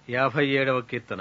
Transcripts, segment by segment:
యాభై ఏడవ కీర్తన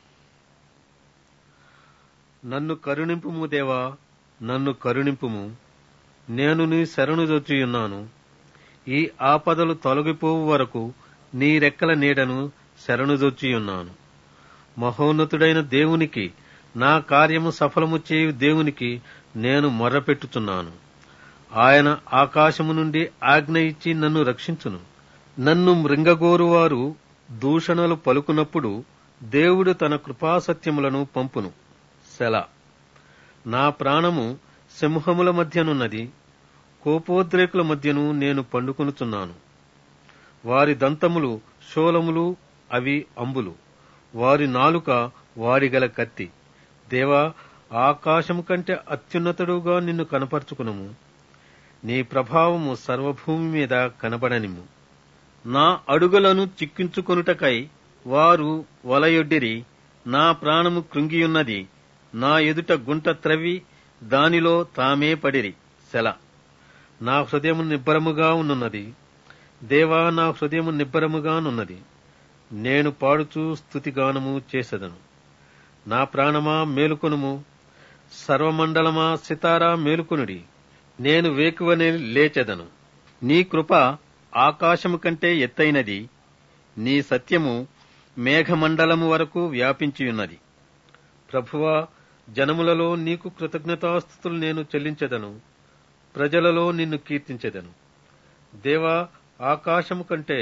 నన్ను కరుణింపుము దేవా నన్ను కరుణింపుము నేను నీ శరణుదొచ్చియున్నాను ఈ ఆపదలు తొలగిపోవు వరకు నీ రెక్కల నీడను శరణుదొచ్చియున్నాను మహోన్నతుడైన దేవునికి నా కార్యము సఫలము చేయు దేవునికి నేను మొర్రపెట్టుచున్నాను ఆయన ఆకాశము నుండి ఆజ్ఞ ఇచ్చి నన్ను రక్షించును నన్ను మృంగగోరువారు దూషణలు పలుకున్నప్పుడు దేవుడు తన కృపాసత్యములను పంపును సెల నా ప్రాణము సింహముల మధ్యనున్నది కోపోద్రేకుల మధ్యను నేను పండుకొనుచున్నాను వారి దంతములు శూలములు అవి అంబులు వారి నాలుక వాడిగల కత్తి దేవా ఆకాశము కంటే అత్యున్నతుడుగా నిన్ను కనపరుచుకునము నీ ప్రభావము సర్వభూమి మీద కనబడనిము నా అడుగులను చిక్కించుకొనుటకై వారు వలయొడ్డిరి నా ప్రాణము కృంగియున్నది నా ఎదుట గుంట త్రవ్వి దానిలో తామే పడిరి సెల నా హృదయము నిబ్బరముగా ఉన్నది దేవా నా హృదయము నిబ్బరముగానున్నది నేను పాడుచూ స్తుతిగానము చేసెదను నా ప్రాణమా మేలుకొనుము సర్వమండలమా సితారా మేలుకొనుడి నేను వేకువనే లేచెదను నీ కృప ఆకాశము కంటే ఎత్తైనది నీ సత్యము మేఘమండలము వరకు వ్యాపించియున్నది ప్రభువా జనములలో నీకు కృతజ్ఞతాస్థుతులు నేను చెల్లించెదను ప్రజలలో నిన్ను కీర్తించెదను దేవా ఆకాశము కంటే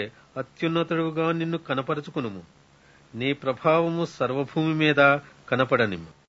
అత్యున్నతుడుగా నిన్ను కనపరుచుకునుము నీ ప్రభావము సర్వభూమి మీద కనపడనిము